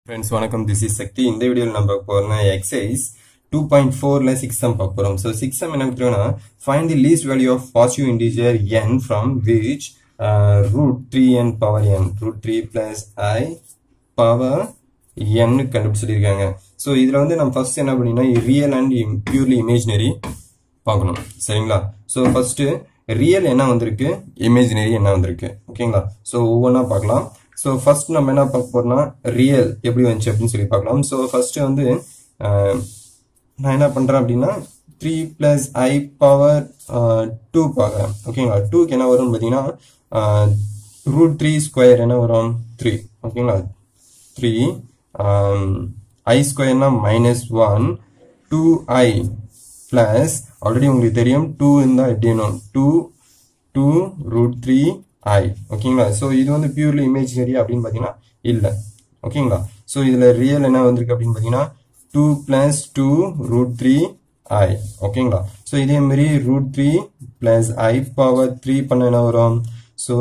friends வணக்கம் this is சக்தி இந்த வீடியோவில் நம்ம போகிறோம்னா எக்ஸைஸ் டூ பாயிண்ட் ஃபோரில் சிக்ஸ் சம் பார்க்க போகிறோம் ஸோ சிக்ஸ் சம் என்ன கொடுத்துருவோம்னா find the least value of positive integer n from which root three n power n root three plus i power என்னு கண்டுபிடிச்சு சொல்லியிருக்காங்க ஸோ இதில் வந்து நம்ம ஃபர்ஸ்ட் என்ன பண்ணினா ரியல் அண்ட் பியூர்லி இமேஜினரி பார்க்கணும் சரிங்களா ஸோ ஃபர்ஸ்ட் ரியல் என்ன வந்திருக்கு இமேஜினரி என்ன வந்திருக்கு ஓகேங்களா ஸோ ஒவ்வொன்றா பார்க்கலாம் ஸோ ஃபர்ஸ்ட் நம்ம என்ன பார்க்க போறோம்னா ரியல் எப்படி வந்துச்சு அப்படின்னு சொல்லி பார்க்கலாம் ஸோ ஃபர்ஸ்ட் வந்து அஹ், நான் என்ன பண்றேன் அப்படின்னா three plus i power two பார்க்குறேன் ஓகேங்களா டூக்கு என்ன வரும்னு பார்த்தீங்கன்னா ரூட் த்ரீ ஸ்கொயர் என்ன வரும் த்ரீ ஓகேங்களா த்ரீ ஐ ஸ்கொயர்னா minus one two i plus already உங்களுக்கு தெரியும் டூ இருந்தால் எப்படி வேணும் two two root three i ஓகேங்களா ஸோ இது வந்து பியூர்லி இமேஜினரி அப்படின்னு பார்த்தீங்கன்னா இல்லை ஓகேங்களா ஸோ இதில் ரியல் என்ன வந்திருக்கு அப்படின்னு பார்த்தீங்கன்னா two plus two root three i ஓகேங்களா ஸோ இதே மாதிரி root three plus i power three பண்ண என்ன வரும் so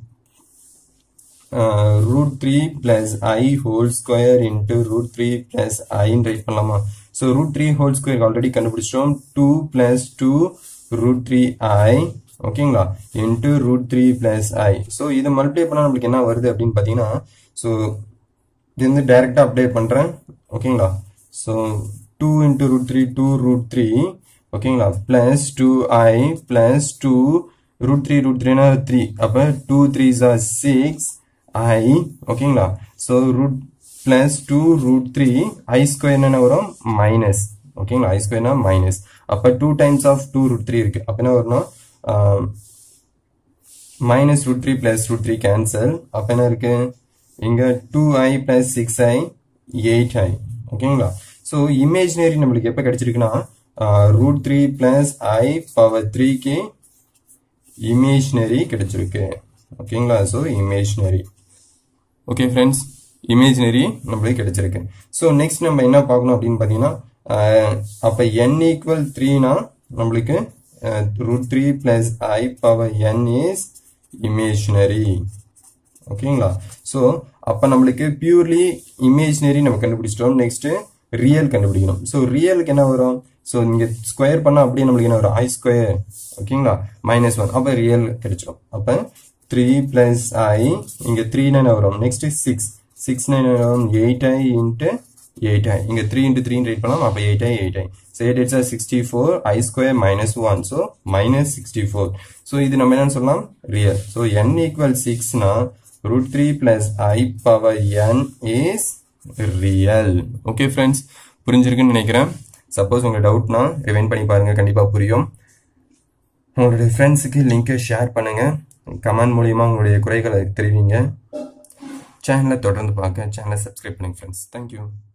root three plus i whole square into root three plus ஐன்னு ரைட் பண்ணலாமா so root three whole square already கண்டுபிடிச்சிட்டோம் two plus two root three i ஓகேங்களா into root three plus i so இதை multiply பண்ணால் நம்மளுக்கு என்ன வருது அப்படின்னு பார்த்தீங்கன்னா ஸோ இது வந்து டைரெக்டாக அப்ளை பண்ணுறேன் ஓகேங்களா so two into root three two root three ஓகேங்களா plus two i plus two root three root த்ரீனா த்ரீ அப்போ டூ த்ரீ ஜா சிக்ஸ் ஐ ஓகேங்களா so root plus two root three i square என்ன வரும் மைனஸ் ஓகேங்களா ஐ ஸ்கொயர்னா minus அப்போ two times of two root three இருக்கு அப்போ என்ன வரணும் minus root three plus root three cancel அப்போ என்ன இருக்கு இங்க two i plus six i eight i ஓகேங்களா ஸோ இமேஜினரி நம்மளுக்கு எப்போ கிடைச்சிருக்குன்னா root three plus i power த்ரீக்கு இமேஜினரி கிடைச்சிருக்கு ஓகேங்களா so imaginary okay friends imaginary நம்மளுக்கு கிடைச்சிருக்கு ஸோ நெக்ஸ்ட் நம்ம என்ன பார்க்கணும் அப்படின்னு பார்த்தீங்கன்னா அப்போ என் ஈக்குவல் த்ரீனா நம்மளுக்கு root three plus i power n is imaginary ஓகேங்களா ஸோ அப்போ நம்மளுக்கு பியூர்லி இமேஜினரி நம்ம கண்டுபிடிச்சிட்டோம் நெக்ஸ்ட் ரியல் கண்டுபிடிக்கணும் ஸோ ரியலுக்கு என்ன வரும் ஸோ நீங்க ஸ்கொயர் பண்ணா அப்படியே நம்மளுக்கு என்ன வரும் ஐ ஸ்கொயர் ஓகேங்களா மைனஸ் ஒன் அப்போ ரியல் கிடைச்சிடும் அப்போ த்ரீ பிளஸ் ஐ இங்க த்ரீ நைன் வரும் நெக்ஸ்ட் சிக்ஸ் சிக்ஸ் நைன் வரும் eight i into eight i இங்க த்ரீ இன்ட்டு த்ரீ ரைட் பண்ணலாம் அப்போ eight i eight i so eight eights sixty four i square minus one so minus sixty four so இது நம்ம என்னன்னு சொல்லலாம் real so n equal சிக்ஸ்னா root three plus i power n is real okay friends புரிஞ்சிருக்குன்னு நினைக்கிறேன் suppose உங்க டவுட்னா ரிவைன் பண்ணி பாருங்க கண்டிப்பா புரியும் உங்களுடைய ஃப்ரெண்ட்ஸுக்கு லிங்கை ஷேர் பண்ணுங்க கமெண்ட் மூலியமா உங்களுடைய குறைகளை தெரிவிங்க சேனலை தொடர்ந்து பார்க்க சேனலை சப்ஸ்கிரைப் பண்ணுங்க ஃப்ரெண்ட்ஸ் தேங்க்யூ